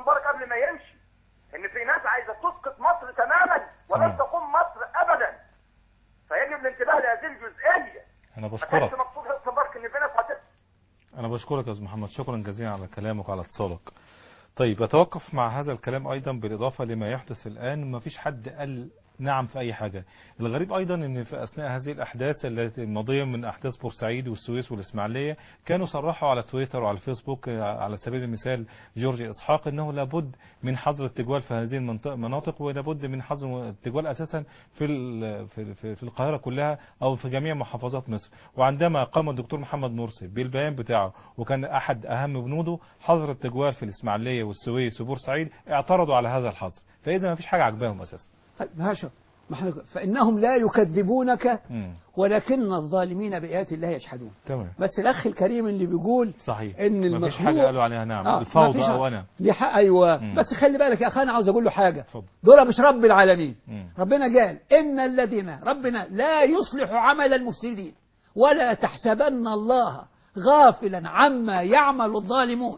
مبارك قبل ما يمشي ان في ناس عايزه تسقط مصر تماما تمام. ولن تقوم مصر ابدا فيجب الانتباه لهذه الجزئيه انا ما كانش بشكرك مقصود حسن مبارك ان في ناس هتسقط أنا بشكرك يا أستاذ محمد شكرا جزيلا على كلامك وعلى اتصالك طيب أتوقف مع هذا الكلام أيضا بالإضافة لما يحدث الآن ما فيش حد قال نعم في أي حاجة الغريب أيضا أن في أثناء هذه الأحداث التي الماضية من أحداث بورسعيد والسويس والإسماعيلية كانوا صرحوا على تويتر وعلى الفيسبوك آه، على سبيل المثال جورج إسحاق أنه لابد من حظر التجوال في هذه المنطقة- المناطق ولابد من حظر التجوال أساسا في ال- في في- في القاهرة كلها أو في جميع محافظات مصر وعندما قام الدكتور محمد مرسي بالبيان بتاعه وكان أحد أهم بنوده حظر التجوال في الإسماعيلية والسويس وبورسعيد اعترضوا على هذا الحظر فإذا ما فيش حاجة عجباهم أساسا طيب هاشا ما احنا فإنهم لا يكذبونك مم. ولكن الظالمين بآيات الله يجحدون تمام بس الأخ الكريم اللي بيقول صحيح إن ما فيش المخلوق حاجة قالوا عليها نعم آه، الفوضى مفيش- أو أنا دي حق أيوة مم. بس خلي بالك يا أخي أنا عاوز أقول له حاجة اتفضل دول مش رب العالمين مم. ربنا قال إن الذين ربنا لا يصلح عمل المفسدين ولا تحسبن الله غافلا عما يعمل الظالمون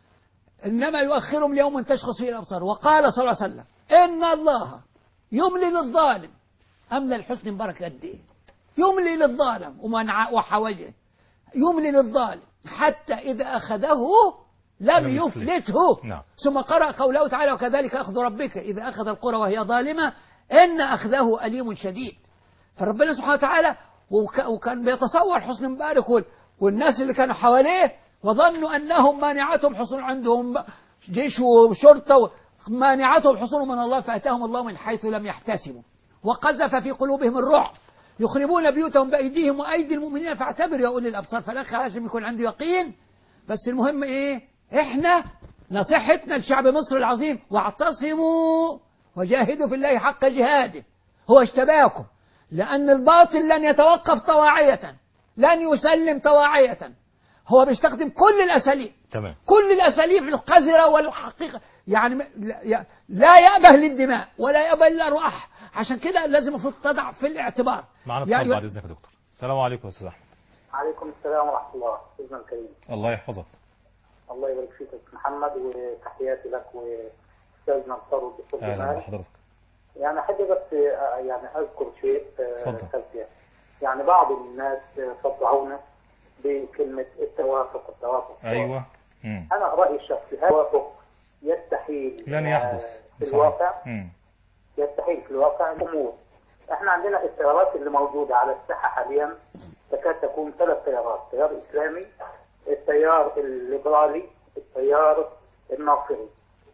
إنما يؤخرهم ليوم تشخص فيه الأبصار وقال صلى الله عليه وسلم إن الله يملي للظالم أملى الحسن مبارك قد إيه يملي للظالم ومن ع- وحوجه يملي للظالم حتى إذا أخذه لم لم يفلت. يفلته نعم ثم قرأ قوله تعالى وكذلك أخذ ربك إذا أخذ القرى وهي ظالمة إن أخذه أليم شديد فربنا سبحانه وتعالى وك- وكان بيتصور حسن مبارك وال- والناس اللي كانوا حواليه وظنوا أنهم مانعتهم حصول عندهم جيش وشرطة مانعتهم حصول من الله فأتاهم الله من حيث لم يحتسبوا وقذف في قلوبهم الرعب يخربون بيوتهم بأيديهم وأيدي المؤمنين فاعتبروا يا أولي الأبصار فالأخ هاشم يكون عنده يقين بس المهم إيه إحنا نصيحتنا لشعب مصر العظيم واعتصموا وجاهدوا في الله حق جهاده هو اشتباكم لأن الباطل لن يتوقف طواعية لن يسلم طواعية هو بيستخدم كل الأساليب تمام كل الأساليب القذرة والحقيقة يعني م- لا- لا يأبه للدماء ولا يأبه للأرواح عشان كده لازم المفروض تضع في الاعتبار معنا يا اتصال أيها- بعد إذنك يا دكتور السلام عليكم يا أستاذ أحمد عليكم السلام ورحمه الله استاذنا الكريم الله يحفظك الله يبارك فيك يا أستاذ محمد وتحياتي لك واستاذنا الثروه والدكتور أهلا جمال بحضرتك يعني احب بس آه، يعني اذكر شيء آه، اتفضل. خلفيه يعني بعض الناس آه، صدعونا بكلمه التوافق التوافق أيوة مم. انا رايي الشخصي هذا التوافق يستحيل لن آه، يحدث في صحيح. الواقع مم. يستحيل في الواقع الامور احنا عندنا التيارات اللي موجوده على الساحه حاليا تكاد تكون ثلاث تيارات تيار اسلامي التيار الليبرالي التيار الناصري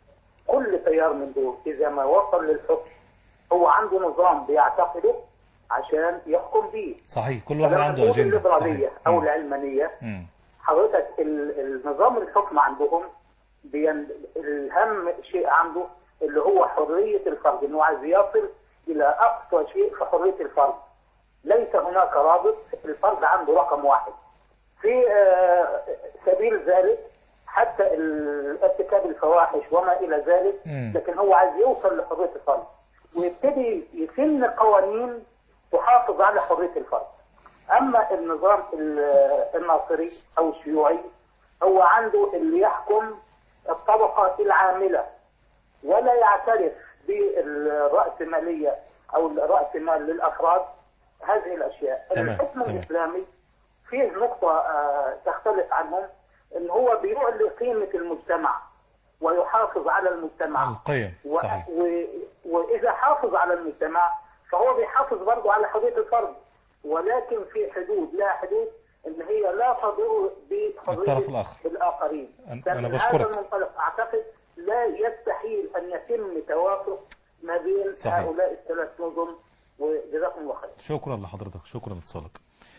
كل تيار من دول اذا ما وصل للحكم هو عنده نظام بيعتقده عشان يحكم بيه صحيح كل واحد فلما عنده نقول أجندة الليبراليه صحيح. او مم. العلمانيه مم. حضرتك ال- النظام الحكم عندهم بين الهم شيء عنده اللي هو حرية الفرد انه عايز يصل الى اقصى شيء في حرية الفرد ليس هناك رابط الفرد عنده رقم واحد في آه، سبيل ذلك حتى ال- ارتكاب الفواحش وما الى ذلك مم. لكن هو عايز يوصل لحرية الفرد ويبتدي يسن قوانين تحافظ على حرية الفرد اما النظام ال- الناصري او الشيوعي هو عنده اللي يحكم الطبقه العامله ولا يعترف بالرأسمالية او الرأس مال للافراد هذه الاشياء تمام، الحكم تمام. الاسلامي فيه نقطة آه، تختلف عنهم ان هو بيعلي قيمة المجتمع ويحافظ على المجتمع القيم و... صحيح و... وإذا حافظ على المجتمع فهو بيحافظ برضه على حرية الفرد ولكن في حدود لا حدود ان هي لا تضر الطرف بحرية الآخر. الآخرين أنا- أنا فمن بشكرك. هذا المنطلق أعتقد لا يستحيل أن يتم توافق ما بين صحيح. هؤلاء الثلاث نظم وجزاكم الله خير شكرا لحضرتك شكرا لاتصالك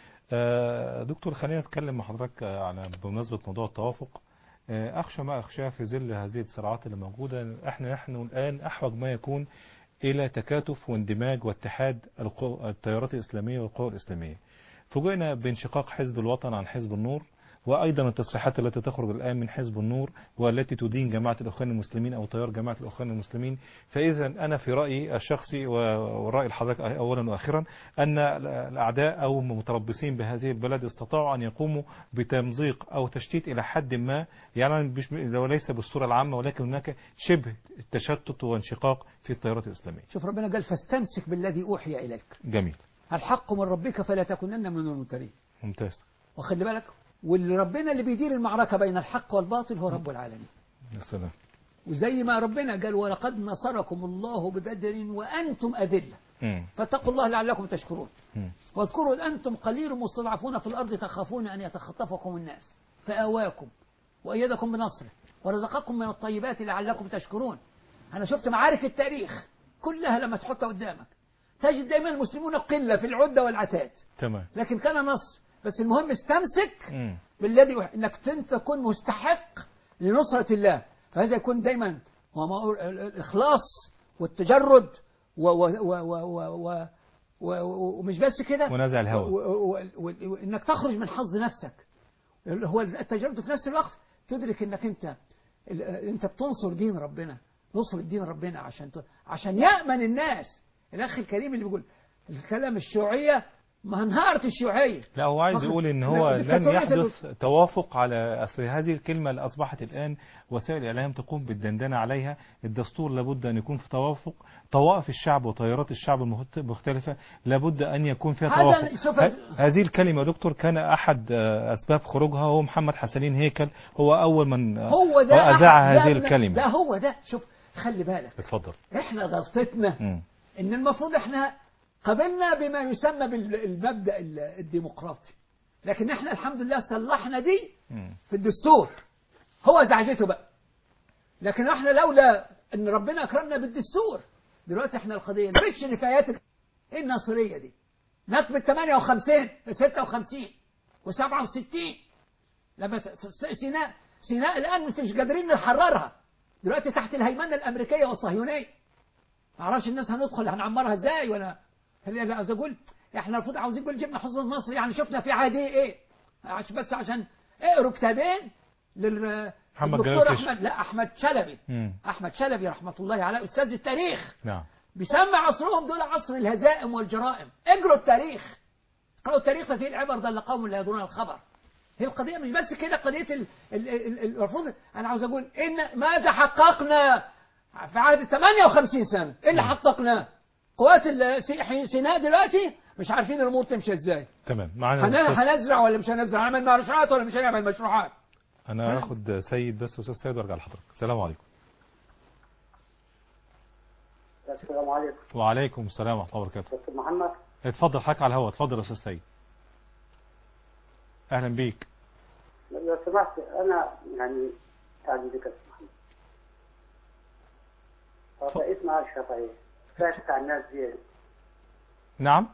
آه، دكتور خلينا نتكلم مع حضرتك آه، على بمناسبة موضوع التوافق آه، أخشى ما أخشاه في ظل هذه الصراعات اللي موجودة احنا نحن الآن أحوج ما يكون إلى تكاتف واندماج واتحاد القو- التيارات الإسلامية والقوى الإسلامية فوجئنا بانشقاق حزب الوطن عن حزب النور وأيضا التصريحات التي تخرج الآن من حزب النور والتي تدين جماعة الإخوان المسلمين أو تيار جماعة الإخوان المسلمين فإذا أنا في رأيي الشخصي ورأي الحضرتك أولا وأخيرا أن الأعداء أو متربصين بهذه البلد استطاعوا أن يقوموا بتمزيق أو تشتيت إلى حد ما يعني مش- وليس بالصورة العامة ولكن هناك شبه تشتت وانشقاق في التيارات الإسلامية شوف ربنا قال فاستمسك بالذي أوحي إليك جميل الحق من ربك فلا تكونن من الممترين ممتاز واخلي بالك واللي ربنا اللي بيدير المعركة بين الحق والباطل هو رب العالمين يا سلام وزي ما ربنا قال ولقد نصركم الله ببدر وأنتم أذلة مم. فاتقوا الله لعلكم تشكرون مم. واذكروا إذ أنتم قليل مستضعفون في الأرض تخافون أن يتخطفكم الناس فآواكم وأيدكم بنصره ورزقكم من الطيبات لعلكم تشكرون أنا شفت معارك التاريخ كلها لما تحطها قدامك تجد دائما المسلمون قلة في العدة والعتاد تمام لكن كان نص بس المهم استمسك مم. بالذي أح- انك انت تكون مستحق لنصرة الله فهذا يكون دايما وما- ال- الاخلاص والتجرد و و و و و و و ومش بس كده ونزع الهوى. و- و- و- وانك تخرج من حظ نفسك هو التجرد في نفس الوقت تدرك انك انت ال- انت بتنصر دين ربنا نصر الدين ربنا عشان ت- عشان يأمن الناس الاخ الكريم اللي بيقول الكلام الشيوعية ما انهارت الشيوعية لا هو عايز فقط- يقول ان لا، هو لن ديكتاتورية يحدث توافق على اصل هذه الكلمه اللي اصبحت الان وسائل الاعلام تقوم بالدندنه عليها الدستور لابد ان يكون في توافق طوائف الشعب وتيارات الشعب المخت- المختلفه لابد ان يكون فيها هذا توافق شوف- ه- هذه الكلمه يا دكتور كان احد آه، اسباب خروجها هو محمد حسنين هيكل هو اول من آه، هو ده واذاع أحد- ده هذه ابن- الكلمه ده هو ده شوف خلي بالك اتفضل احنا غلطتنا مم. ان المفروض احنا قبلنا بما يسمى بالمبدأ ال- الديمقراطي لكن احنا الحمد لله صلحنا دي مم. في الدستور هو زعزته بقى لكن احنا لولا ان ربنا اكرمنا بالدستور دلوقتي احنا القضيه مش نفايات ال- ايه الناصريه دي نكبه 58 في 56 و67 لما س- في سيناء سيناء الان مش قادرين نحررها دلوقتي تحت الهيمنه الامريكيه والصهيونيه ما اعرفش الناس هندخل هنعمرها ازاي ولا خلينا لا عاوز اقول احنا المفروض عاوزين نقول جبنا حصن النصر يعني شفنا في عهد ايه عشان بس عشان اقروا كتابين لل محمد الدكتور جلال كشك. احمد لا احمد شلبي مم. احمد شلبي رحمه الله عليه استاذ التاريخ نعم بيسمى عصرهم دول عصر الهزائم والجرائم اقروا التاريخ اقرأوا التاريخ ففيه العبر ضل قوم لا يدرون الخبر هي القضية مش بس كده قضية ال- ال- ال- ال- المفروض أنا عاوز أقول إن ماذا حققنا في عهد 58 سنة إيه اللي حققناه قوات ال- سي- سيناء دلوقتي مش عارفين الأمور تمشي إزاي تمام معنا هن- الأستاذ- هنزرع ولا مش هنزرع هنعمل مشروعات ولا مش هنعمل مشروعات انا هاخد سيد بس استاذ سيد وارجع لحضرتك السلام عليكم السلام عليكم وعليكم السلام ورحمه الله وبركاته دكتور محمد اتفضل حضرتك على الهواء اتفضل يا استاذ سيد اهلا بيك لو سمحت انا يعني يعني بك يا أستاذ محمد طب اسمع الشافعي ساكت عن الناس دي نعم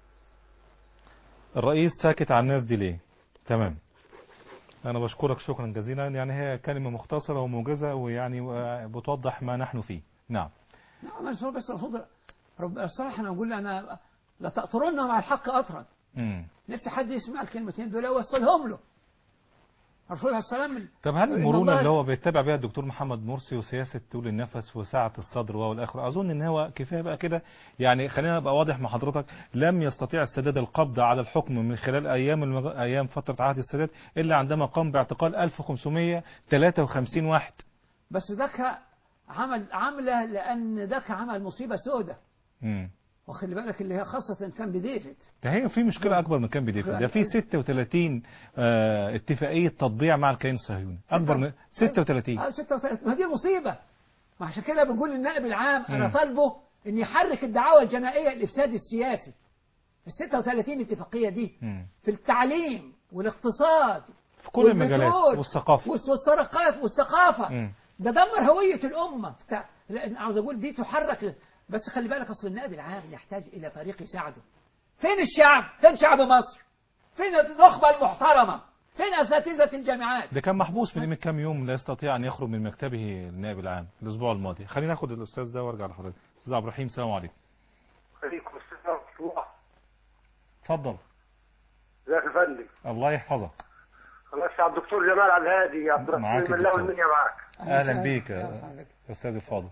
الرئيس ساكت عن الناس دي ليه تمام انا بشكرك شكرا جزيلا يعني هي كلمه مختصره وموجزه ويعني بتوضح ما نحن فيه نعم نعم بس هو بس المفروض رب الصراحة أنا أقول أنا لا تأطرن مع الحق أطرا مم. نفسي حد يسمع الكلمتين دول يوصلهم له الرسول عليه السلام طب هل إن المرونة الله- اللي هو بيتبع بيها الدكتور محمد مرسي وسياسة طول النفس وسعة الصدر والآخر أظن إن هو كفاية بقى كده يعني خلينا أبقى واضح مع حضرتك لم يستطيع السادات القبض على الحكم من خلال أيام المغ... أيام فترة عهد السادات إلا عندما قام باعتقال 1553 واحد بس ذاك عمل عملة لأن ذاك عمل مصيبة سودة مم. وخلي بالك اللي هي خاصة كان بديفيد ده هي في مشكلة أكبر من كان بديفيد ده في 36 آه اتفاقية تطبيع مع الكيان الصهيوني أكبر من 36 اه 36 ما دي مصيبة ما عشان كده بنقول للنائب العام أنا مم. طالبه إن يحرك الدعاوى الجنائية الإفساد السياسي ال 36 اتفاقية دي مم. في التعليم والاقتصاد في كل المجالات والبترول والثقافة والس- والسرقات والثقافة مم. ده دمر هوية الأمة بتاع لا، عاوز أقول دي تحرك بس خلي بالك أصل النائب العام يحتاج إلى فريق يساعده فين الشعب؟ فين شعب مصر؟ فين النخبة المحترمة؟ فين أساتذة الجامعات؟ ده كان محبوس من قيمة كام يوم لا يستطيع أن يخرج من مكتبه النائب العام الأسبوع الماضي خلينا ناخد الأستاذ ده وارجع لحضرتك أستاذ عبد الرحيم السلام عليكم عليكم السلام ورحمة الله اتفضل ازيك يا فندم الله يحفظك الله يسعد الدكتور جمال عبد الهادي عبد معاك الرحيم يا الله دكتور. والمنيا معاك اهلا وسهلا. بيك أهلا بك. يا استاذ الفاضل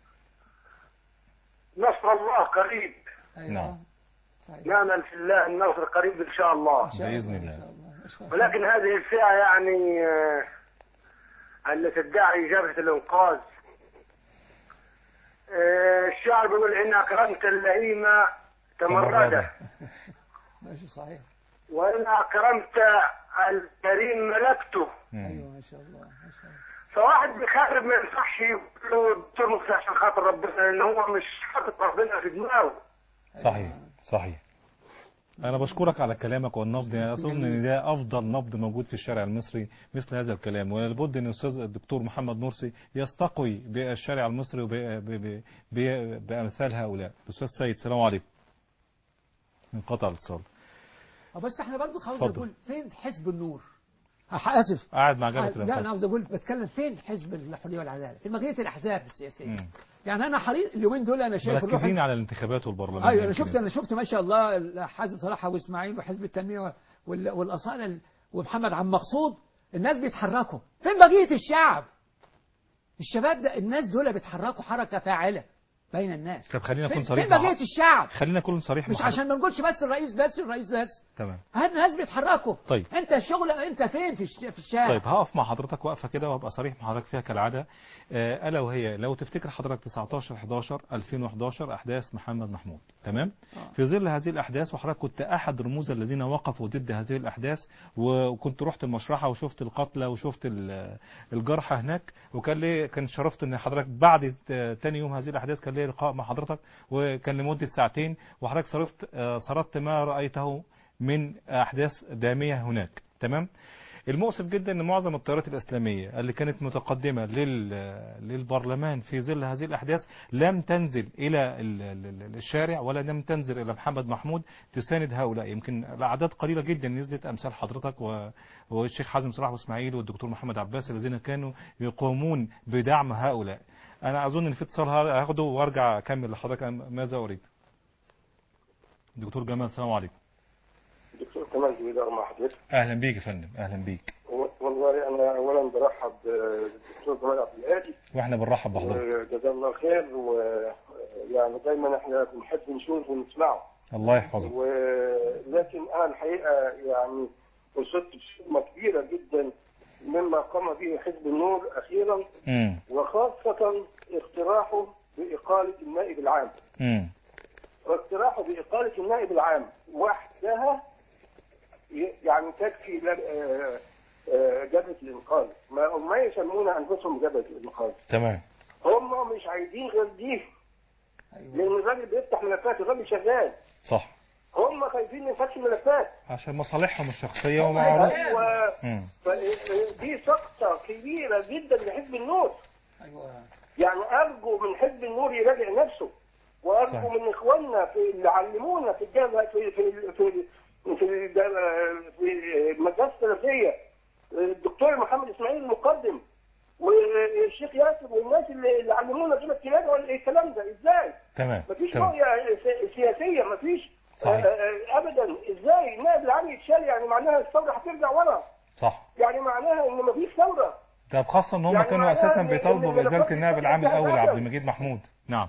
نصر الله قريب أيوة. نعم. صحيح. نامل في الله النصر قريب ان شاء الله إن شاء بإذن إن الله. شاء الله. إن شاء الله. ولكن هذه الفئة يعني آه، التي تدعي جبهة الإنقاذ آه، الشعر بيقول إن أكرمت اللئيم تمرده ماشي صحيح وإن أكرمت الكريم ملكته مم. ايوه ما شاء الله ما شاء الله فواحد بيخرب ما ينفعش يقول له دكتور مفتي عشان خاطر ربنا لأن هو مش حاطط ربنا في دماغه صحيح صحيح أنا بشكرك على كلامك والنبض يعني أظن إن ده أفضل نبض موجود في الشارع المصري مثل هذا الكلام ولابد أن الأستاذ الدكتور محمد مرسي يستقوي بالشارع المصري وبأمثال هؤلاء الأستاذ سيد السلام عليكم انقطع الاتصال آه، بس احنا برضه عاوز اتفضل. اقول فين حزب النور أح- اسف قاعد مع آه، جبهة لا انا الأنفاس عاوز اقول بتكلم فين حزب الحريه والعداله في بقيه الاحزاب السياسيه مم. يعني انا حريص اليومين دول انا شايف الروح مركزين على الانتخابات والبرلمان ايوه انا يمكن. شفت انا شفت ما شاء الله حازم صلاح واسماعيل وحزب التنميه وال- والاصاله ال- ومحمد عم مقصود الناس بيتحركوا فين بقيه الشعب الشباب ده الناس دول بيتحركوا حركه فاعله بين الناس طب خلينا فين نكون صريح فين مع- بقيه الشعب خلينا نكون صريح مش مع حضرتك. عشان ما نقولش بس الرئيس بس الرئيس بس تمام هاد الناس بيتحركوا طيب. انت الشغل انت فين في الش- في الشارع طيب هقف مع حضرتك وقفه كده وهبقى صريح مع حضرتك فيها كالعاده آه، الا وهي لو تفتكر حضرتك 19 11 2011 احداث محمد محمود تمام آه. في ظل هذه الاحداث وحضرتك كنت احد رموز الذين وقفوا ضد هذه الاحداث وكنت رحت المشرحه وشفت القتلى وشفت ال- الجرحى هناك وكان لي كان شرفت ان حضرتك بعد ت- تاني يوم هذه الاحداث كان لي لقاء مع حضرتك وكان لمده ساعتين وحضرتك صرفت آه، سردت ما رايته من احداث داميه هناك تمام المؤسف جدا ان معظم التيارات الاسلاميه اللي كانت متقدمه لل للبرلمان في ظل هذه الاحداث لم تنزل الى ال- ال- ال- الشارع ولا لم تنزل الى محمد محمود تساند هؤلاء يمكن الاعداد قليله جدا نزلت امثال حضرتك و- والشيخ حازم صلاح واسماعيل والدكتور محمد عباس الذين كانوا يقومون بدعم هؤلاء انا اظن ان في اتصال هاخده وارجع اكمل لحضرتك ماذا اريد دكتور جمال السلام عليكم دكتور كمال جويدار مع حضرتك اهلا بيك يا فندم اهلا بيك والله انا اولا برحب بالدكتور جمال عبد الهادي واحنا بنرحب بحضرتك وجزاه الله خير ويعني دايما احنا بنحب نشوف ونسمعه الله يحفظك ولكن انا الحقيقه يعني وصلت بصدمه كبيره جدا مما قام به حزب النور اخيرا امم وخاصه اقتراحه باقاله النائب العام امم واقتراحه باقاله النائب العام وحدها ي- يعني تكفي ل- آه، آه، جبهه الانقاذ ما ما يسمون انفسهم جبهه الانقاذ تمام هم مش عايزين غير دي ايوه لان الراجل بيفتح ملفات الراجل شغال صح هم خايفين من فتح ملفات عشان مصالحهم الشخصية ومعروف ايوه مم. ف- دي سقطه كبيره جدا لحزب النور ايوه يعني ارجو من حزب النور يراجع نفسه وارجو صحيح. من اخواننا في اللي علمونا في الجامعه في في في في الجامعة- في المدرسه الثلاثيه الدكتور محمد اسماعيل المقدم والشيخ ياسر والناس اللي اللي علمونا كده الكلام والكلام ده ازاي؟ تمام مفيش تمام رؤيه س- سياسيه مفيش صحيح. آه، آه، ابدا ازاي النائب العام يتشال يعني معناها الثوره هترجع ورا صح يعني معناها ان مفيش ثوره ده خاصة ان هم يعني كانوا معناها اساسا إن- بيطالبوا إن بإزالة الملفات النائب العام بتاعتها الاول هتاخد. عبد المجيد محمود نعم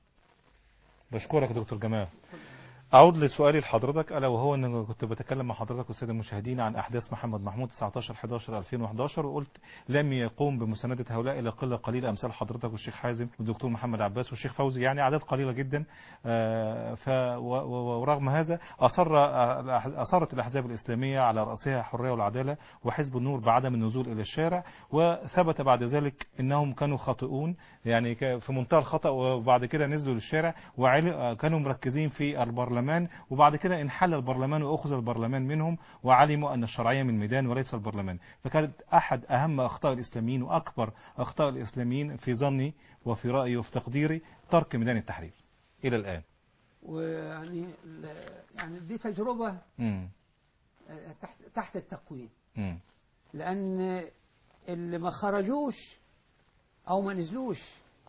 بشكرك يا دكتور جمال أعود لسؤالي لحضرتك ألا وهو أن كنت بتكلم مع حضرتك والسادة المشاهدين عن أحداث محمد محمود 19 11 2011 وقلت لم يقوم بمساندة هؤلاء إلا قلة قليلة أمثال حضرتك والشيخ حازم والدكتور محمد عباس والشيخ فوزي يعني أعداد قليلة جدا آه، ف و- و- ورغم هذا أصر أصرت الأحزاب الإسلامية على رأسها حرية والعدالة وحزب النور بعدم النزول إلى الشارع وثبت بعد ذلك أنهم كانوا خاطئون يعني ك- في منتهى الخطأ وبعد كده نزلوا للشارع وكانوا مركزين في البرلمان وبعد كده انحل البرلمان وأخذ البرلمان منهم وعلموا أن الشرعية من ميدان وليس البرلمان فكانت أحد أهم أخطاء الإسلاميين وأكبر أخطاء الإسلاميين في ظني وفي رأيي وفي تقديري ترك ميدان التحرير إلى الآن ويعني ال- يعني دي تجربه مم. آه، تحت تحت التقويم مم. لان اللي ما خرجوش او ما نزلوش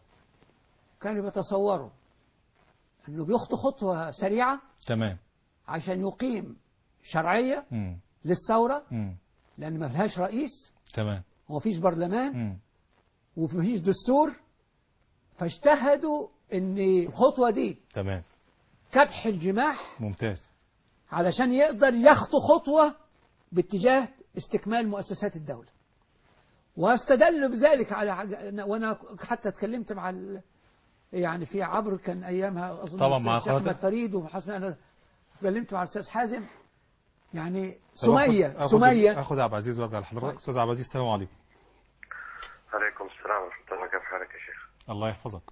كانوا بيتصوروا انه بيخطو خطوه سريعه تمام عشان يقيم شرعيه مم. للثوره مم. لأن ما فيهاش رئيس تمام ومفيش برلمان مم. ومفيش دستور فاجتهدوا ان الخطوة دي تمام كبح الجماح ممتاز علشان يقدر يخطو خطوة باتجاه استكمال مؤسسات الدولة واستدلوا بذلك على حاجة- وانا حتى اتكلمت مع ال... يعني في عبر كان ايامها اظن طبعا الأستاذ مع الشيخ احمد قناة- فريد وحسن انا اتكلمت مع الاستاذ حازم يعني طب سمية آخد- آخد- سمية اخد عبد العزيز وارجع لحضرتك طيب. استاذ عبد العزيز السلام عليكم عليكم السلام ورحمة الله كيف حالك يا شيخ؟ الله يحفظك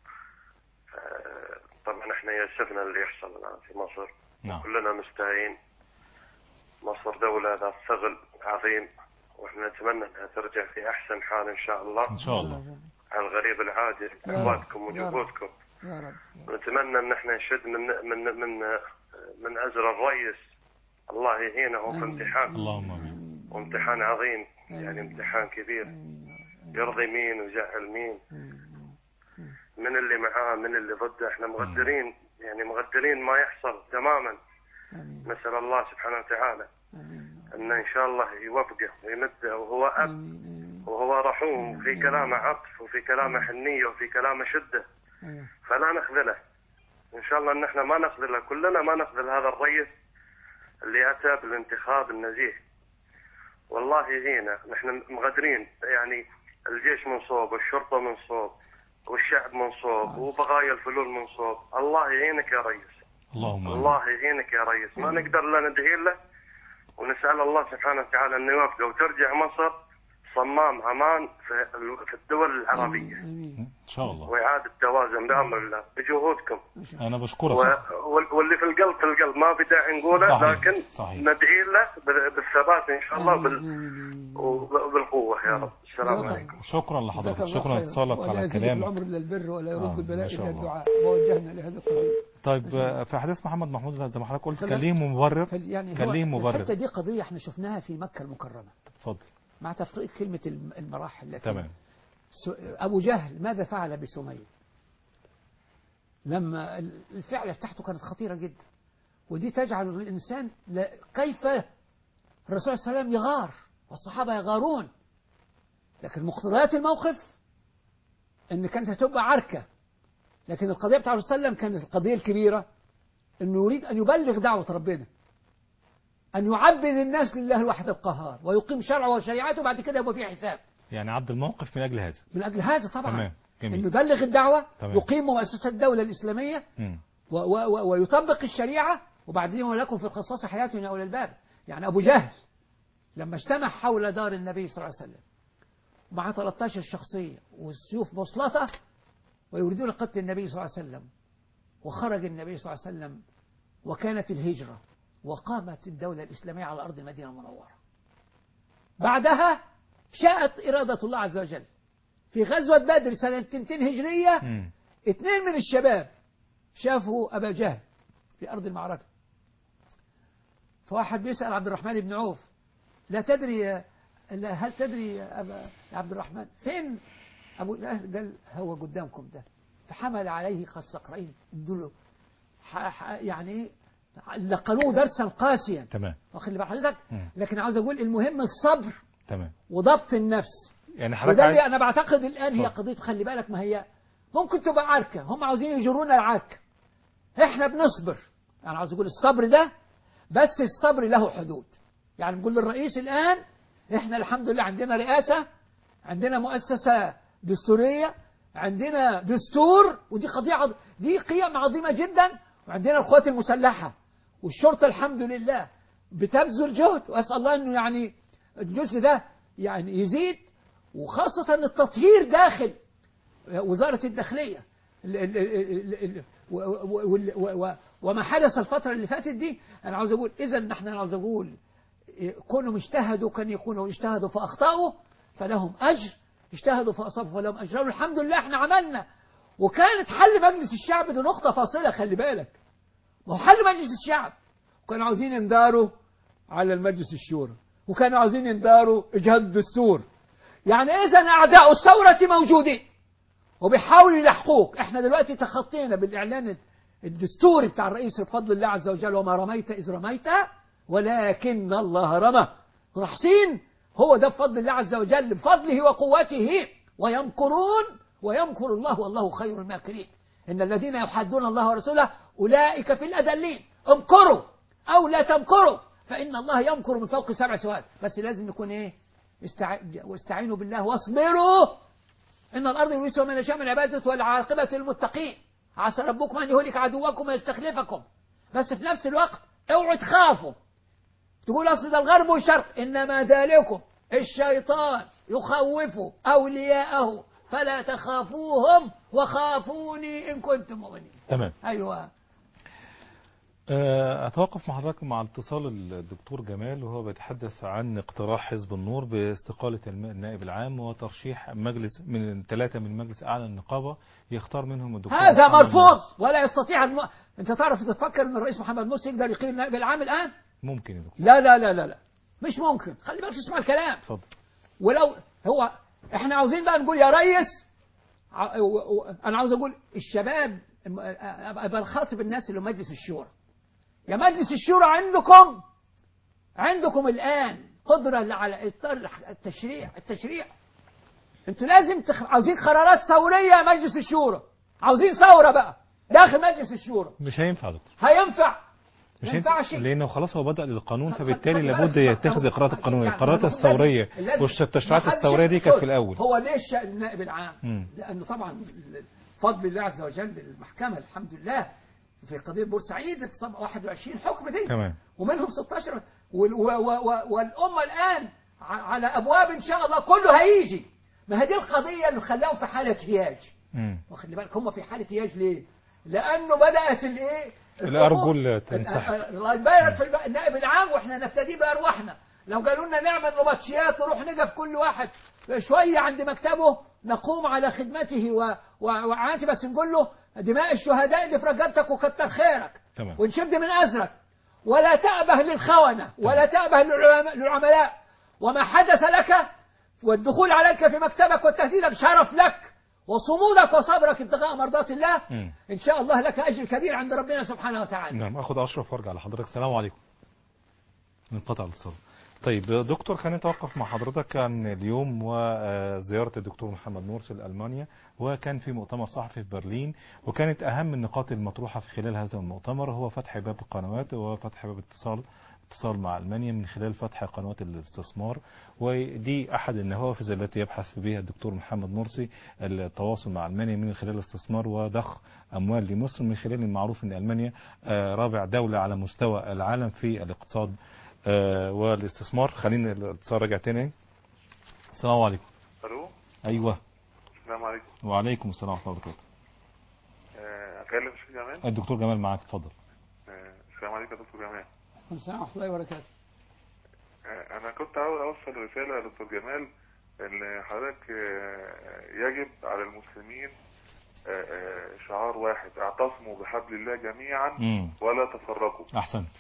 آه، طبعا احنا يأسفنا اللي يحصل الآن في مصر نعم كلنا مستائين مصر دولة ذات ثغل عظيم واحنا نتمنى انها ترجع في احسن حال ان شاء الله ان شاء الله على الغريب العاجل يا رب. اخواتكم يا رب. وجهودكم يا رب ونتمنى ان احنا نشد من من من من ازر الريس الله يهينه في آمين. امتحان اللهم امين وامتحان عظيم يعني امتحان كبير يرضي مين ويزعل مين من اللي معاه من اللي ضده احنا مغدرين يعني مغدرين ما يحصل تماما آمين. نسأل الله سبحانه وتعالى آمين. ان ان شاء الله يوفقه ويمده وهو اب آمين. وهو رحوم وفي كلامه عطف وفي كلامه حنيه وفي كلامه شده أيوة. فلا نخذله ان شاء الله ان احنا ما نخذله كلنا ما نخذل هذا الرئيس اللي اتى بالانتخاب النزيه والله يهينا نحن مغدرين يعني الجيش من صوب والشرطه من صوب والشعب من صوب وبغايا الفلول من صوب الله يعينك يا ريس اللهم امين الله يعينك يا ريس ما نقدر الا ندعي له ونسال الله سبحانه وتعالى انه يوفقه وترجع مصر صمام امان في ال- في الدول العربيه آمين. ان شاء الله واعاده توازن بامر الله بجهودكم انا بشكرك و... وال- واللي في القلب في القلب ما في داعي نقوله صحيح، لكن صحيح. ندعي له بال- بالثبات ان شاء الله وبال... آمين. وبالقوه يا رب السلام جزاك عليكم شكرا جزاك لحضرتك الله شكرا خيرا. لاتصالك ولا على يزيد كلامك العمر الا البر ولا آه، يرد البلاء ما شاء الا الله. الدعاء ووجهنا لهذا الطريق طيب آه، في حديث محمد محمود زي ما حضرتك قلت فلا- كان ليه مبرر فال- يعني كان هو ليه مبرر الحته دي قضيه احنا شفناها في مكه المكرمه اتفضل مع تفريق كلمه الم- المراحل لكن تمام س- ابو جهل ماذا فعل بسميه لما ال- الفعله بتاعته كانت خطيره جدا ودي تجعل الانسان لا كيف الرسول صلى الله عليه وسلم يغار والصحابه يغارون لكن مقتضيات الموقف ان كانت هتبقى عركه لكن القضيه بتاع الرسول صلى الله عليه وسلم كانت القضيه الكبيره انه يريد ان يبلغ دعوه ربنا ان يعبد الناس لله الواحد القهار ويقيم شرعه وشريعته بعد كده يبقى فيه حساب يعني عبد الموقف من اجل هذا من اجل هذا طبعا تمام انه جميل يبلغ الدعوه تمام. يقيم مؤسسه الدوله الاسلاميه مم. و و و ويطبق الشريعه وبعدين ولكم في القصاص حياه يا اولي الباب يعني ابو جهل لما اجتمع حول دار النبي صلى الله عليه وسلم مع 13 شخصيه والسيوف مسلطه ويريدون قتل النبي صلى الله عليه وسلم وخرج النبي صلى الله عليه وسلم وكانت الهجره وقامت الدوله الاسلاميه على ارض المدينه المنوره بعدها شاءت اراده الله عز وجل في غزوه بدر سنه 200 هجريه مم. اثنين من الشباب شافوا أبا جهل في أرض المعركة فواحد بيسأل عبد الرحمن بن عوف لا تدري يا- لا هل تدري يا أبا يا عبد الرحمن فين أبو جهل قال هو قدامكم ده فحمل عليه الصقرين ادوا ح- ح- يعني إيه؟ لقنوه درسا قاسيا تمام واخد لي بال حضرتك مم. لكن عاوز اقول المهم الصبر تمام وضبط النفس يعني حضرتك وده اللي عايز انا بعتقد الان هي اتفضل. قضيه خلي بالك ما هي ممكن تبقى عركه هم عاوزين يجرونا العركه احنا بنصبر انا عاوز اقول الصبر ده بس الصبر له حدود يعني بنقول للرئيس الان احنا الحمد لله عندنا رئاسه عندنا مؤسسه دستوريه عندنا دستور ودي قضيه عظ... دي قيم عظيمه جدا وعندنا القوات المسلحه والشرطه الحمد لله بتبذل جهد واسال الله انه يعني الجزء ده يعني يزيد وخاصه التطهير داخل وزارة الداخلية ال- ال- ال- ال- و- و- وال- و- و- وما حدث الفترة اللي فاتت دي أنا عاوز أقول إذا نحن أنا عاوز أقول كونهم اجتهدوا كان يكونوا اجتهدوا فأخطأوا فلهم أجر اجتهدوا فأصابوا فلهم أجر الحمد لله احنا عملنا وكانت حل مجلس الشعب دي نقطة فاصلة خلي بالك ما هو حل مجلس الشعب وكانوا عاوزين ينداروا على المجلس الشورى وكانوا عاوزين ينداروا إجهاد الدستور يعني إذا أعداء الثورة موجودين وبيحاولوا يلحقوك احنا دلوقتي تخطينا بالاعلان الدستوري بتاع الرئيس بفضل الله عز وجل وما رميت اذ رميت ولكن الله رمى نحصين هو ده بفضل الله عز وجل بفضله وقوته ويمكرون ويمكر الله والله خير الماكرين إن الذين يحادون الله ورسوله أولئك في الأذلين امكروا أو لا تمكروا فإن الله يمكر من فوق سبع سواد بس لازم نكون إيه استع... واستعينوا بالله واصبروا إن الأرض يورثها من يشاء من عبادته والعاقبة للمتقين عسى ربكم أن يهلك عدوكم ويستخلفكم بس في نفس الوقت اوعوا تخافوا تقول أصل ده الغرب والشرق إنما ذلكم الشيطان يخوف أولياءه فلا تخافوهم وخافوني إن كنتم مؤمنين تمام أيوة آه، أتوقف مع حضرتك مع اتصال الدكتور جمال وهو بيتحدث عن اقتراح حزب النور باستقالة الم- النائب العام وترشيح مجلس من ثلاثة من مجلس أعلى النقابة يختار منهم الدكتور هذا محمد مرفوض مرسي. ولا يستطيع الم... أنت تعرف تفكر أن الرئيس محمد مرسي يقدر يقيل النائب العام الآن ممكن يا دكتور لا لا لا لا لا مش ممكن خلي بالك تسمع الكلام اتفضل ولو هو احنا عاوزين بقى نقول يا ريس ع- و- و- انا عاوز اقول الشباب م- ابقى الخاطب الناس اللي مجلس الشورى يا مجلس الشورى عندكم عندكم الان قدره على اصدار التشريع التشريع انتوا لازم تخ... عاوزين قرارات ثوريه يا مجلس الشورى عاوزين ثوره بقى داخل مجلس الشورى مش هينفع يا دكتور هينفع مش ما ينفعش لانه خلاص هو بدأ للقانون خد- فبالتالي خد بالك لابد بقى. يتخذ اقرارات القانونيه يعني القرارات لازم- الثوريه لازم- والتشريعات ما حدش الثوريه دي كانت يقصد. في الاول هو ليش النائب العام؟ مم. لانه طبعا فضل الله عز وجل المحكمه الحمد لله في قضيه بورسعيد اتصاب 21 حكم دي تمام ومنهم 16 وال- و- و- و- والامه الان ع- على ابواب ان شاء الله كله هيجي ما هي دي القضيه اللي خلاهم في حاله هياج مم. واخد بالك هم في حاله هياج ليه؟ لانه بدات الايه؟ الأرجل تنسحب. الله يبارك في الب- النائب العام واحنا نفتدي بارواحنا لو قالوا لنا نعمل نبطشيات نروح نقف كل واحد شويه عند مكتبه نقوم على خدمته و- و- وعاتي بس نقول له دماء الشهداء اللي في رقبتك وكتر خيرك تمام. ونشد من ازرك ولا تأبه للخونة ولا تأبه للعلم- للعملاء وما حدث لك والدخول عليك في مكتبك وتهديدك شرف لك وصمودك وصبرك ابتغاء مرضات الله مم. إن شاء الله لك أجر كبير عند ربنا سبحانه وتعالى نعم اخد اشرف وارجع لحضرتك السلام عليكم انقطع الاتصال طيب دكتور خلينا نتوقف مع حضرتك عن اليوم وزيارة الدكتور محمد مرسي لألمانيا وكان في مؤتمر صحفي في برلين وكانت أهم النقاط المطروحة في خلال هذا المؤتمر هو فتح باب القنوات وفتح باب اتصال اتصال مع ألمانيا من خلال فتح قنوات الاستثمار ودي أحد النوافذ التي يبحث بها الدكتور محمد مرسي التواصل مع ألمانيا من خلال الاستثمار وضخ أموال لمصر من خلال المعروف أن ألمانيا آه، رابع دولة على مستوى العالم في الاقتصاد آه، والاستثمار خلينا الاتصال راجع تاني السلام عليكم الو أيوه السلام عليكم وعليكم السلام ورحمة الله وبركاته آه، اكلم الشيخ جمال الدكتور جمال معاك اتفضل آه، السلام عليكم يا دكتور جمال السلام ورحمة الله وبركاته آه، انا كنت عاوز اوصل رساله يا دكتور جمال ان حضرتك آه، يجب على المسلمين آه، آه، شعار واحد اعتصموا بحبل الله جميعا امم ولا تفرقوا أحسنت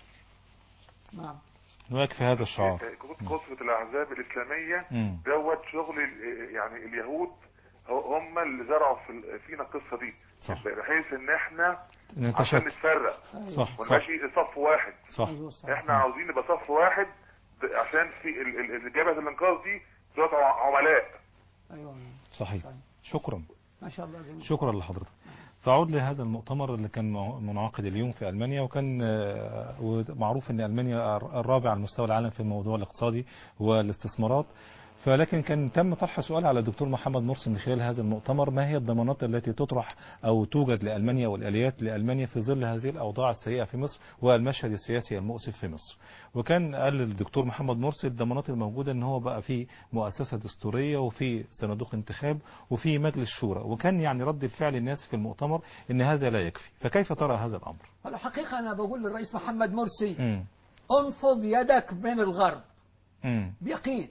نعم ويكفي هذا الشعار آه، كثرة الاحزاب الاسلاميه امم دوت شغل ال- يعني اليهود هو- هم اللي زرعوا في فينا القصه دي صح بحيث ان احنا عشان نتشتت نتفرق صح صح ونمشي صف واحد صح أيوه صح. احنا عاوزين نبقى صف واحد ب- عشان في ال- ال- ال- جبهه الانقاذ دي دلوقتي ع- عملاء أيوه صحيح صحيح. شكرا ما شاء الله جميل شكرا لحضرتك فأعود لهذا المؤتمر اللي كان مع- منعقد اليوم في ألمانيا وكان آه، ومعروف أن ألمانيا الرابع على مستوى العالم في الموضوع الاقتصادي والاستثمارات فلكن كان تم طرح سؤال على الدكتور محمد مرسي من خلال هذا المؤتمر ما هي الضمانات التي تطرح أو توجد لألمانيا والآليات لألمانيا في ظل هذه الأوضاع السيئة في مصر والمشهد السياسي المؤسف في مصر وكان قال الدكتور محمد مرسي الضمانات الموجودة ان هو بقى في مؤسسة دستورية وفي صندوق انتخاب وفي مجلس شورى وكان يعني رد الفعل الناس في المؤتمر ان هذا لا يكفي فكيف ترى هذا الأمر الحقيقة أنا بقول للرئيس محمد مرسي مم. انفض يدك من الغرب مم. بيقين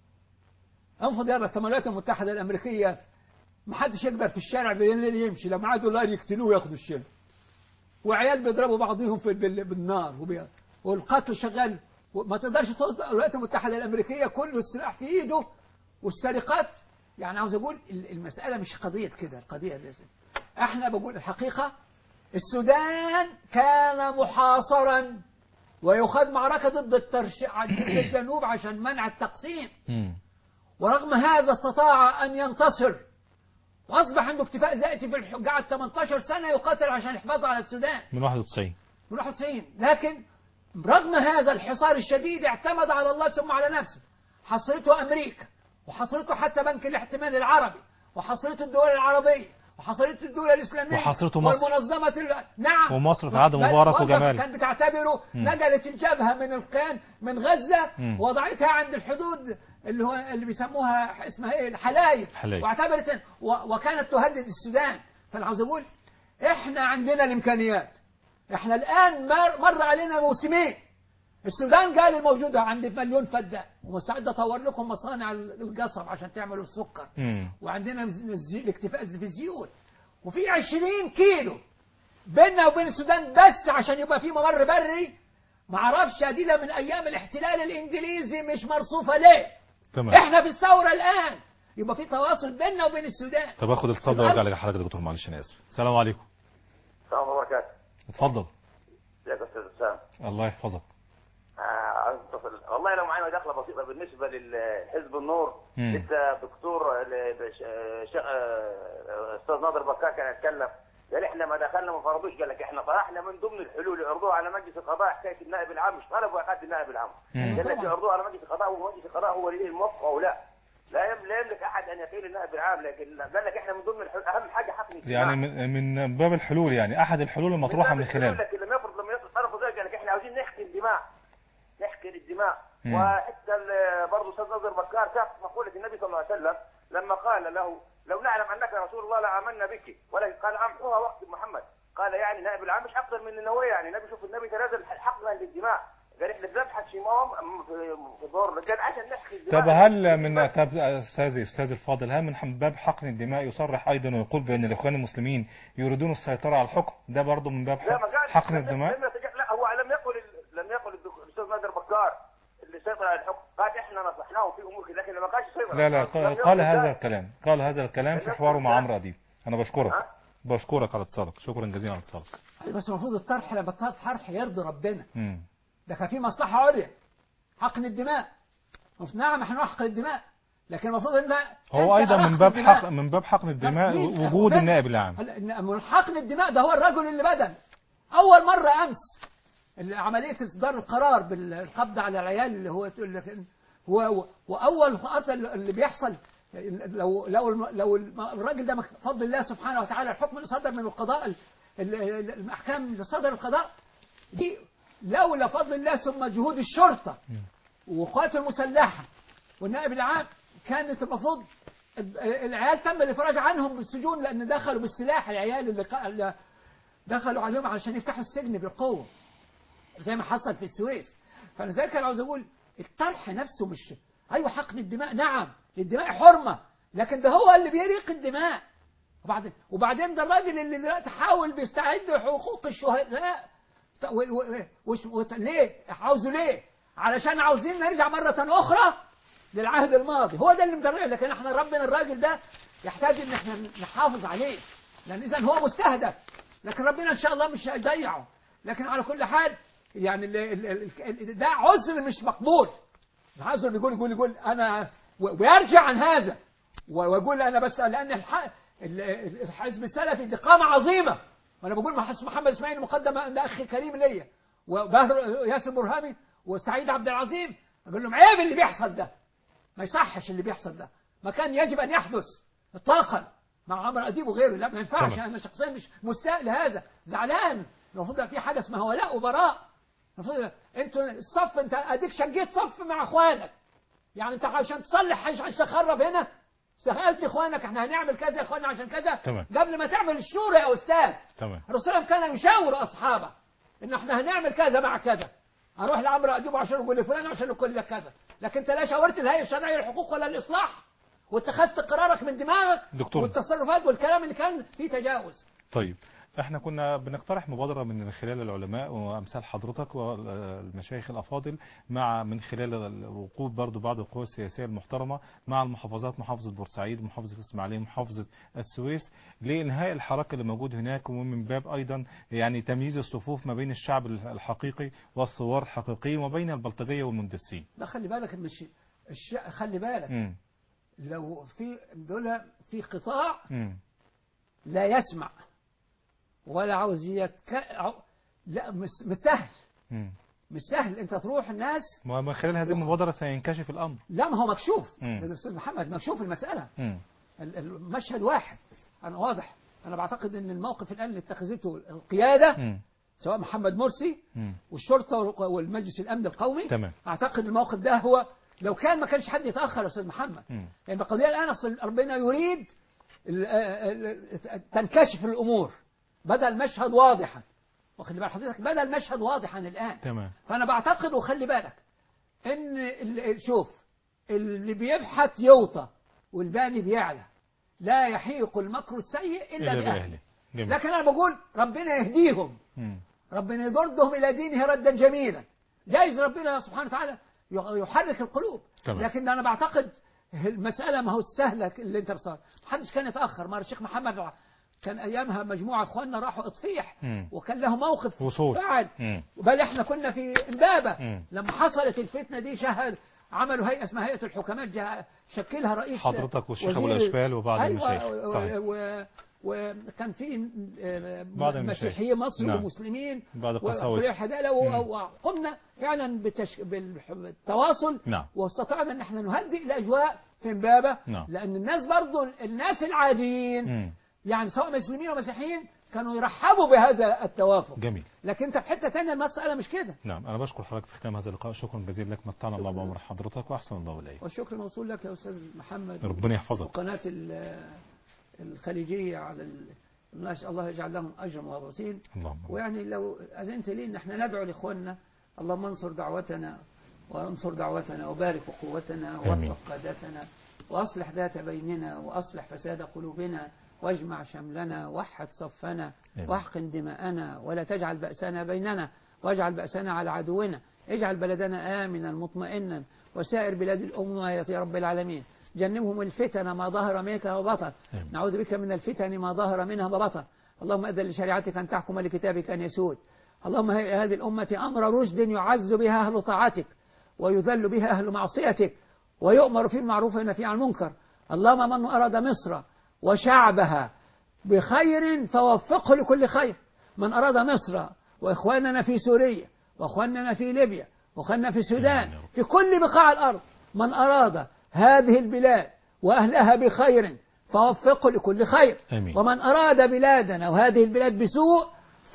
انفض يدك طب الولايات المتحدة الأمريكية ما حدش يقدر في الشارع بالليل يمشي لما عادوا دولار يقتلوه وياخدوا الشلل وعيال بيضربوا بعضهم في بال- بالنار وبي- والقتل شغال ما تقدرش تقول الولايات المتحدة الأمريكية كله السلاح في إيده والسرقات يعني عاوز أقول ال- المسألة مش قضية كده القضية لازم احنا بقول الحقيقة السودان كان محاصرا ويخاض معركة ضد الترشيع ضد الجنوب عشان منع التقسيم مم. ورغم هذا استطاع أن ينتصر وأصبح عنده اكتفاء ذاتي في الح... قعد 18 سنة يقاتل عشان الحفاظ على السودان من 91 من 91 لكن رغم هذا الحصار الشديد اعتمد على الله ثم على نفسه حصرته أمريكا وحصرته حتى بنك الاحتمال العربي وحصرته الدول العربية وحصرته الدول الإسلامية وحصرته مصر. والمنظمة ال... نعم ومصر في عهد بل- مبارك وقف- وجمال. كان بتعتبره مم. نقلت الجبهة من الكيان من غزة مم. وضعتها عند الحدود اللي هو اللي بيسموها اسمها ايه الحلايب حلايب. واعتبرت إن- و- وكانت تهدد السودان فانا عاوز اقول احنا عندنا الامكانيات احنا الان مر, مر علينا موسمين السودان قال الموجودة عندي مليون فدان ومستعد اطور لكم مصانع القصب عشان تعملوا السكر مم. وعندنا الزي- الاكتفاء في الزيوت وفي 20 كيلو بيننا وبين السودان بس عشان يبقى في ممر بري ما اعرفش دي من ايام الاحتلال الانجليزي مش مرصوفه ليه تمام احنا في الثوره الان يبقى في تواصل بيننا وبين السودان طب اخد الاتصال ده وارجع لحضرتك يا دكتور معلش انا اسف السلام عليكم السلام عليكم وبركاته اتفضل ازيك يا استاذ اسامه الله يحفظك آه، عايز اتصل والله لو معانا دخله بسيطه بالنسبه للحزب النور مم. لسه دكتور ل- بش- آه، ش- آه، استاذ ناظر بكار كان يتكلم قال احنا ما دخلنا ما فرضوش قال لك احنا طرحنا من ضمن الحلول يعرضوها على مجلس القضاء حكايه النائب العام مش طلبوا احد النائب العام مم. قال لك طبعاً. يعرضوها على مجلس القضاء ومجلس القضاء هو اللي الموفق او لا لا يم- لا يملك احد ان يقيل النائب العام لكن قال لك احنا من ضمن الحلول اهم حاجه حق الاجتماع. يعني من من باب الحلول يعني احد الحلول المطروحه من خلاله لكن لما يفرض لما يفرض طرف ذلك قال لك احنا عاوزين نحكي الدماء نحكي الدماء مم. وحتى ال- برضه استاذ ناظر بكار شاف مقوله النبي صلى الله عليه وسلم لما قال له لو نعلم انك رسول الله لامنا بك ولكن قال امحوها وقت محمد قال يعني نائب العام مش افضل من النووي يعني النبي شوف النبي تنازل حقنا للدماء قال احنا بنبحث في مام في في دور قال عشان نحكي الدماء طب هل من طب استاذي استاذ الفاضل هل من باب حقن الدماء يصرح ايضا ويقول بان الاخوان المسلمين يريدون السيطره على الحكم ده برضه من باب لا ما قال حقن لم- الدماء لم يتج- لا هو لم يقل لم يقل الدك- الاستاذ نادر بكار اللي سيطر على الحكم قال احنا نصحناهم في امور كده لكن لما قالش سيطر لا لا لم قال يقل قال ذلك. هذا الكلام قال هذا الكلام في حواره مع عمرو اديب انا بشكرك ها؟ بشكرك على اتصالك شكرا جزيلا على اتصالك بس المفروض الطرح لما الطرح يرضي ربنا مم. ده كان في مصلحة عليا حقن الدماء المفروض- نعم احنا نحقن الدماء لكن المفروض ان هو أنت ايضا من أخذ باب الدماء. حق من باب حقن الدماء مين؟ وجود هو النائب العام هلا إن- من حقن الدماء ده هو الرجل اللي بدل اول مرة امس اللي عملية اصدار القرار بالقبض على العيال اللي هو اللي هو واول اصلا اللي بيحصل لو لو الم- لو الم- الراجل ده بفضل الله سبحانه وتعالى الحكم اللي صدر من القضاء ال- ال- الاحكام اللي صدر القضاء دي لولا فضل الله ثم جهود الشرطه والقوات المسلحه والنائب العام كانت المفروض العيال تم الافراج عنهم بالسجون لان دخلوا بالسلاح العيال اللي ق- اللي دخلوا عليهم علشان يفتحوا السجن بالقوه زي ما حصل في السويس فلذلك انا عاوز اقول الطرح نفسه مش ايوه حقن الدماء نعم الدماء حرمه لكن ده هو اللي بيريق الدماء وبعدين وبعدين ده الراجل اللي دلوقتي حاول بيستعد حقوق الشهداء ط- و- و- وش- وت- ليه عاوزه ليه علشان عاوزين نرجع مرة أخرى للعهد الماضي هو ده اللي مدرع لكن احنا ربنا الراجل ده يحتاج ان احنا نحافظ عليه لان اذا هو مستهدف لكن ربنا ان شاء الله مش هيضيعه لكن على كل حال يعني ال ال ال ال ده عذر مش مقبول عذر بيقول يقول يقول انا و- ويرجع عن هذا و- ويقول انا بس لان الح- ال- ال- الحزب السلفي دي قامه عظيمه وانا بقول مع حسن محمد اسماعيل مقدمه ده اخي كريم ليا وبهر ياسر برهامي وسعيد عبد العظيم اقول لهم عيب اللي بيحصل ده ما يصحش اللي بيحصل ده ما كان يجب ان يحدث اطلاقا مع عمرو اديب وغيره لا ما ينفعش تمام. انا شخصيا مش مستاء لهذا زعلان المفروض يبقى في حاجه اسمها ولاء وبراء المفروض انتوا الصف انت اديك شقيت صف مع اخوانك يعني انت عشان تصلح عشان تخرب هنا سألت اخوانك احنا هنعمل كذا يا اخوانا عشان كذا تمام. قبل ما تعمل الشورى يا استاذ تمام الرسول صلى الله عليه وسلم كان يشاور اصحابه ان احنا هنعمل كذا مع كذا اروح لعمرو اديبه عشان اقول لفلان عشان اقول لك كذا لكن انت لا شاورت الهيئه الشرعيه للحقوق ولا الاصلاح واتخذت قرارك من دماغك دكتور. والتصرفات والكلام اللي كان فيه تجاوز طيب احنا كنا بنقترح مبادرة من خلال العلماء وامثال حضرتك والمشايخ الافاضل مع من خلال الوقوف برضو بعض القوى السياسية المحترمة مع المحافظات محافظة بورسعيد محافظة الاسماعيلية محافظة السويس لانهاء الحراك اللي موجود هناك ومن باب ايضا يعني تمييز الصفوف ما بين الشعب الحقيقي والثوار الحقيقيين وما بين البلطجية والمندسين لا خلي بالك مش الش... خلي بالك مم. لو في دول في قطاع مم. لا يسمع ولا عاوز يتك... عو- لا مش مش سهل مم. مش سهل انت تروح الناس ومن خلال هذه المبادرة سينكشف الامر لا ما هو مكشوف مم. يا استاذ محمد مكشوف المساله مم. ال- المشهد واحد انا واضح انا بعتقد ان الموقف الان اللي اتخذته القياده مم. سواء محمد مرسي مم. والشرطه والمجلس الامن القومي تمام. اعتقد الموقف ده هو لو كان ما كانش حد يتاخر يا استاذ محمد مم. يعني القضيه الان اصل ربنا يريد ال- ال- تنكشف الامور بدا المشهد واضحا واخد بال حضرتك بدا المشهد واضحا الان تمام فانا بعتقد وخلي بالك ان ال- شوف اللي بيبحث يوطى والباني بيعلى لا يحيق المكر السيء الا إلا باهله بأهله جميل لكن انا بقول ربنا يهديهم مم. ربنا يردهم الى دينه ردا جميلا جايز ربنا سبحانه وتعالى يحرك القلوب تمام. لكن انا بعتقد المساله ما هو السهله اللي انت بصار محدش كان يتاخر مره الشيخ محمد كان ايامها مجموعه اخواننا راحوا اطفيح مم. وكان له موقف وصول. فعل مم. بل احنا كنا في امبابه مم. لما حصلت الفتنه دي شهد عملوا هيئه اسمها هيئه الحكامات جا- شكلها رئيس حضرتك والشيخ أبو وزير- الأشبال وبعض أيوة المشايخ. صحيح. و- و- وكان في آه، بعض المشايخ. مسيحيي مصر نعم. ومسلمين بعض وكلية القساوسة الحدالة مم. و- وقمنا فعلا بالتش... بالح- بالتواصل نعم. واستطعنا ان احنا نهدئ الاجواء في امبابه نعم. لان الناس برضو الناس العاديين مم. يعني سواء مسلمين ومسيحيين كانوا يرحبوا بهذا التوافق جميل لكن انت في حته ثانيه المساله مش كده نعم أنا بشكر حضرتك في ختام هذا اللقاء شكرا جزيلا لك متعنا الله بعمر حضرتك وأحسن الله إليك والشكر موصول لك يا استاذ محمد ربنا يحفظك وقناه ال- الخليجيه على ال... ما شاء الله يجعل لهم اجر وبطيل اللهم ويعني لو أذنت لي إن احنا ندعو لإخواننا اللهم انصر دعوتنا وانصر دعوتنا وبارك قوتنا آمين. ووفق قادتنا وأصلح ذات بيننا وأصلح فساد قلوبنا واجمع شملنا وحد صفنا آمين. واحقن دماءنا ولا تجعل بأسنا بيننا واجعل بأسنا على عدونا اجعل بلدنا آمنا مطمئنا وسائر بلاد الأمة يا رب العالمين جنبهم الفتن ما ظهر منها وبطن آمين. نعوذ بك من الفتن ما ظهر منها وبطن اللهم أذن لشريعتك أن تحكم لكتابك أن يسود اللهم هيئ هذه الأمة أمر رشد يعز بها أهل طاعتك ويذل بها أهل معصيتك ويؤمر في المعروف وينهى عن المنكر اللهم من أراد مصر وشعبها بخير فوفقه لكل خير من أراد مصر وإخواننا في سوريا وإخواننا في ليبيا وإخواننا في السودان آمين يا رب. في كل بقاع الأرض من أراد هذه البلاد وأهلها بخير فوفقه لكل خير آمين. ومن أراد بلادنا وهذه البلاد بسوء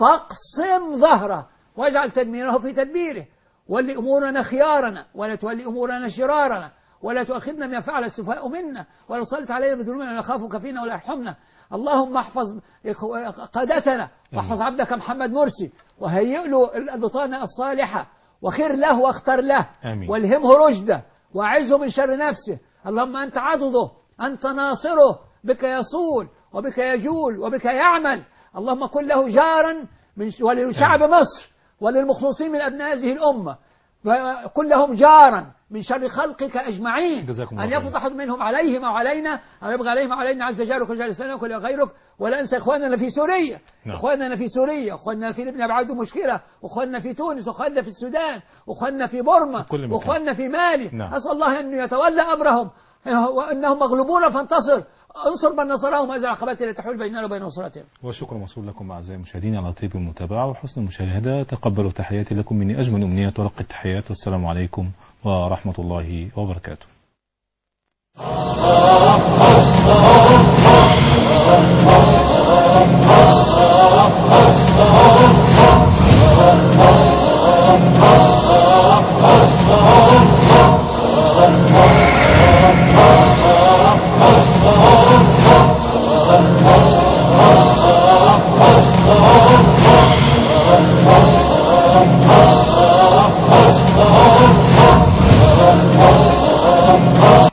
فاقسم ظهره واجعل تدميره في تدبيره ولي أمورنا خيارنا ولا تولي أمورنا شرارنا ولا تؤاخذنا بما فعل السفهاء منا ولا تسلط علينا بذنوبنا نخافك فينا ولا يرحمنا اللهم احفظ إخو- قادتنا واحفظ عبدك محمد مرسي وهيئ له البطانة الصالحة وخير له واختر له آمين. والهمه رشده واعزه من شر نفسه اللهم أنت عضده أنت ناصره بك يصول وبك يجول وبك يعمل اللهم كن له جارا من ش- ولشعب مصر وللمخلصين من أبناء هذه الأمة كن لهم جارا من شر خلقك أجمعين جزاكم الله أن خيرا. يفضح منهم عليهم أو علينا أو يبغى عليهم أو علينا عز جارك وجل سنك ولا غيرك ولا أنسى إخواننا في سوريا نعم. إخواننا في سوريا إخواننا في لبنان بعد مشكلة إخواننا في تونس إخواننا في السودان إخواننا في بورما كل مكان. إخواننا في مالي نعم. أسأل الله أن يتولى أمرهم وأنهم مغلوبون فانتصر انصر من نصرهم هذه العقبات التي تحول بيننا وبين نصرتهم وشكر موصول لكم أعزائي المشاهدين على طيب المتابعة وحسن المشاهدة تقبلوا تحياتي لكم مني أجمل أمنيات ورق التحيات والسلام عليكم ورحمة الله وبركاته Oh